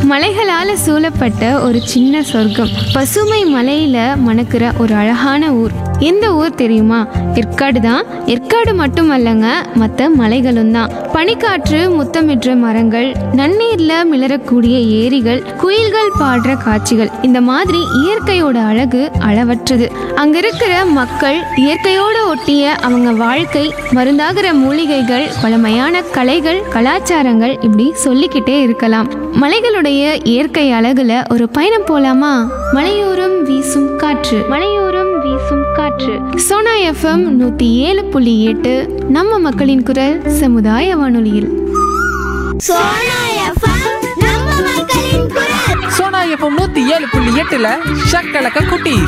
மலைகளால சூழப்பட்ட ஒரு சின்ன சொர்க்கம் பசுமை மலையில மணக்கிற ஒரு அழகான ஊர் எந்த ஊர் தெரியுமா ஏற்காடு தான் ஏற்காடு மட்டுமல்லங்க மற்ற மலைகளும் தான் பனிக்காற்று முத்தமிடுற மரங்கள் நன்னீர்ல மிளறக்கூடிய ஏரிகள் குயில்கள் பாடுற காட்சிகள் இந்த மாதிரி இயற்கையோட அழகு அளவற்றது அங்க இருக்கிற மக்கள் இயற்கையோடு ஒட்டிய அவங்க வாழ்க்கை மருந்தாகிற மூலிகைகள் பழமையான கலைகள் கலாச்சாரங்கள் இப்படி சொல்லிக்கிட்டே இருக்கலாம் மலைகளுடைய இயற்கை அழகுல ஒரு பயணம் போலாமா மலையோரம் வீசும் காற்று மலையோரம் வீசும் காற்று சோனா எஃப்எம் நூத்தி ஏழு புள்ளி எட்டு நம்ம மக்களின் குரல் சமுதாய வானொலியில் சோனா எஃப்எம் நம்ம மக்களின் குரல் சோனா எஃப்எம் நூத்தி ஏழு புள்ளி எட்டுல ஷக்கலக்க குட்டி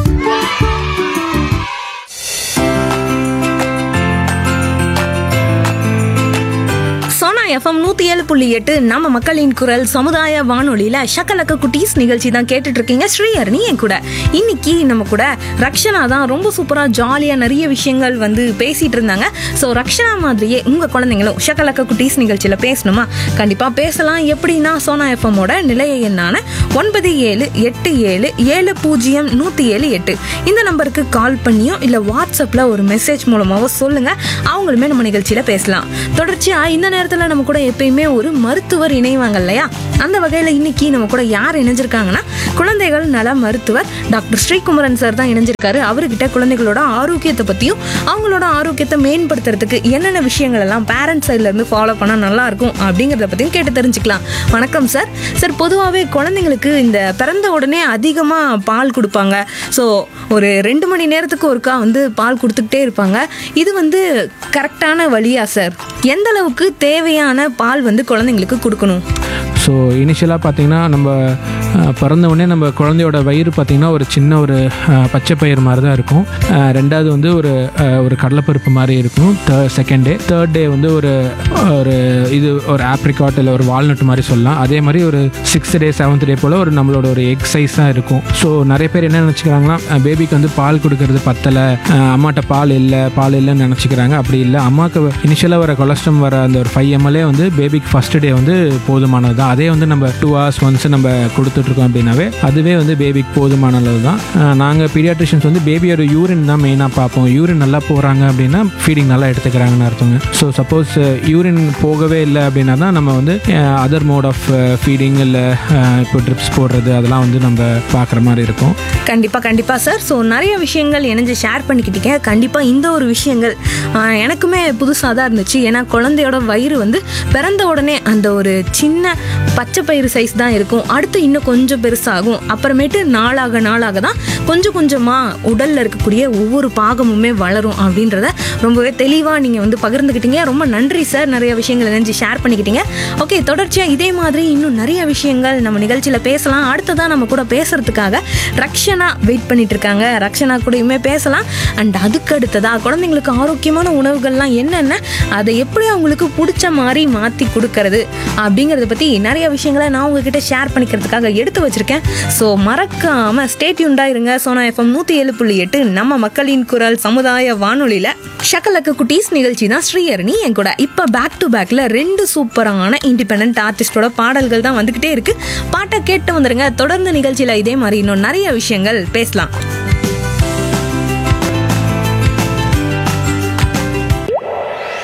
சோனா எஃப்எம் நூத்தி ஏழு புள்ளி எட்டு நம்ம மக்களின் குரல் சமுதாய வானொலியில ஷக்கலக்க குட்டீஸ் நிகழ்ச்சி தான் கேட்டுட்டு இருக்கீங்க ஸ்ரீஹரணி என் கூட இன்னைக்கு நம்ம கூட ரக்ஷனா தான் ரொம்ப சூப்பரா ஜாலியா நிறைய விஷயங்கள் வந்து பேசிட்டு இருந்தாங்க ஸோ ரக்ஷனா மாதிரியே உங்க குழந்தைங்களும் ஷக்கலக்க குட்டீஸ் நிகழ்ச்சியில பேசணுமா கண்டிப்பா பேசலாம் எப்படின்னா சோனா எஃப்எம்மோட நிலைய எண்ணான ஒன்பது ஏழு எட்டு ஏழு ஏழு பூஜ்ஜியம் நூத்தி ஏழு எட்டு இந்த நம்பருக்கு கால் பண்ணியோ இல்ல வாட்ஸ்அப்ல ஒரு மெசேஜ் மூலமாவோ சொல்லுங்க அவங்களுமே நம்ம நிகழ்ச்சியில பேசலாம் தொடர்ச்சியா இந்த நேரத்துல நம்ம கூட எப்பயுமே ஒரு மருத்துவர் இணைவாங்க இல்லையா அந்த வகையில இன்னைக்கு நம்ம கூட யார் இணைஞ்சிருக்காங்கன்னா குழந்தைகள் நல மருத்துவர் டாக்டர் ஸ்ரீகுமரன் சார் தான் இணைஞ்சிருக்காரு அவர்கிட்ட குழந்தைகளோட ஆரோக்கியத்தை பத்தியும் அவங்களோட ஆரோக்கியத்தை மேம்படுத்துறதுக்கு என்னென்ன விஷயங்கள் எல்லாம் பேரண்ட்ஸ் சைட்ல இருந்து ஃபாலோ பண்ணா நல்லா இருக்கும் அப்படிங்கறத பத்தியும் கேட்டு தெரிஞ்சுக்கலாம் வணக்கம் சார் சார் பொதுவாகவே குழந்தைங்களுக்கு இந்த பிறந்த உடனே அதிகமாக பால் கொடுப்பாங்க ஸோ ஒரு ரெண்டு மணி நேரத்துக்கு ஒருக்கா வந்து பால் கொடுத்துக்கிட்டே இருப்பாங்க இது வந்து கரெக்டான வழியா சார் எந்த அளவுக்கு தேவையான பால் வந்து குழந்தைங்களுக்கு கொடுக்கணும் ஸோ இனிஷியலாக பார்த்தீங்கன்னா நம்ம அஹ், பிறந்த உடனே நம்ம குழந்தையோட வயிறு பார்த்திங்கன்னா ஒரு சின்ன ஒரு அஹ், பச்சை பயிர் மாதிரி தான் இருக்கும் அஹ், ரெண்டாவது வந்து ஒரு அஹ், ஒரு கடலைப்பருப்பு மாதிரி இருக்கும் third second day third day வந்து ஒரு ஒரு இது ஒரு ஆப்ரிகாட் இல்லை ஒரு வால்நட் மாதிரி சொல்லலாம் அதே மாதிரி ஒரு சிக்ஸ்த் டே செவன்த் டே போல் ஒரு நம்மளோட ஒரு எக் சைஸ் தான் இருக்கும் ஸோ நிறைய பேர் என்ன நினச்சிக்கிறாங்கன்னா பேபிக்கு வந்து பால் கொடுக்கறது பத்தலை அம்மாட்ட பால் இல்லை பால் இல்லைன்னு நினச்சிக்கிறாங்க அப்படி இல்லை அம்மாவுக்கு இனிஷியலாக வர கொலஸ்ட்ரம் வர அந்த ஒரு ஃபைவ் எம்எல்ஏ வந்து பேபிக்கு ஃபர்ஸ்ட் டே வந்து போதுமானது தான் அதே வந்து நம்ம டூ ஹவர்ஸ் ஒன்ஸ் நம்ம கொடுத்துட்ருக்கோம் அப்படின்னாவே அதுவே வந்து பேபிக்கு போதுமான அளவு தான் நாங்கள் பீடியாட்ரிஷியன்ஸ் வந்து பேபியோட யூரின் தான் மெயினாக பார்ப்போம் யூரின் நல்லா போகிறாங்க அப்படின்னா ஃபீடிங் நல்லா எடுத்துக்கிறாங்கன்னு அர்த்தங்க ஸோ சப்போஸ் யூரின் போகவே இல்லை அப்படின்னா தான் நம்ம வந்து அதர் மோட் ஆஃப் ஃபீடிங் இல்லை இப்போ ட்ரிப்ஸ் போடுறது அதெல்லாம் வந்து நம்ம பார்க்குற மாதிரி இருக்கும் கண்டிப்பா கண்டிப்பா சார் ஸோ நிறைய விஷயங்கள் இணைஞ்சு ஷேர் பண்ணிக்கிட்டீங்க கண்டிப்பா இந்த ஒரு விஷயங்கள் ஆஹ், எனக்குமே புதுசாக தான் இருந்துச்சு ஏன்னா குழந்தையோட வயிறு வந்து பிறந்த உடனே அந்த ஒரு சின்ன பச்சை பயிறு சைஸ் தான் இருக்கும் அடுத்து இன்னும் கொஞ்சம் பெருசாகும் அப்புறமேட்டு நாளாக நாளாக தான் கொஞ்சம் கொஞ்சமாக உடல்ல இருக்கக்கூடிய ஒவ்வொரு பாகமுமே வளரும் அப்படின்றத ரொம்பவே தெளிவாக நீங்கள் வந்து பகிர்ந்துக்கிட்டீங்க ரொம்ப நன்றி சார் நிறைய விஷயங்கள் இணைஞ்சு ஷேர் பண்ணிக்கிட்டீங்க ஓகே தொடர்ச்சியாக இதே மாதிரி இன்னும் நிறைய விஷயங்கள் நம்ம நிகழ்ச்சியில் பேசலாம் அடுத்ததான் நம்ம கூட பேசுறதுக்காக ரக்ஷனா வெயிட் பண்ணிட்டு இருக்காங்க ரக்ஷனா கூடயுமே பேசலாம் அண்ட் அதுக்கு அடுத்ததா குழந்தைங்களுக்கு ஆரோக்கியமான உணவுகள்லாம் என்னென்ன அதை எப்படி அவங்களுக்கு பிடிச்ச மாதிரி மாற்றி கொடுக்கறது அப்படிங்கிறத பற்றி நிறைய விஷயங்களை நான் உங்ககிட்ட ஷேர் பண்ணிக்கிறதுக்காக எடுத்து வச்சிருக்கேன் ஸோ மறக்காம ஸ்டேட்யூண்டா இருங்க சோனா எஃப்எம் நூற்றி ஏழு புள்ளி எட்டு நம்ம மக்களின் குரல் சமுதாய வானொலியில் ஷக்கலக்க குட்டீஸ் நிகழ்ச்சி தான் ஸ்ரீஹரணி என் கூட இப்போ பேக் டு பேக்கில் ரெண்டு சூப்பரான இண்டிபெண்ட் ஆர்டிஸ்டோட பாடல்கள் தான் வந்துக்கிட்டே இருக்கு பாட்டை கேட்டு வந்துருங்க தொடர்ந்து நிகழ்ச்சியில் இதே மாதிரி இன்னும் நிறைய விஷயங்கள் பேசலாம்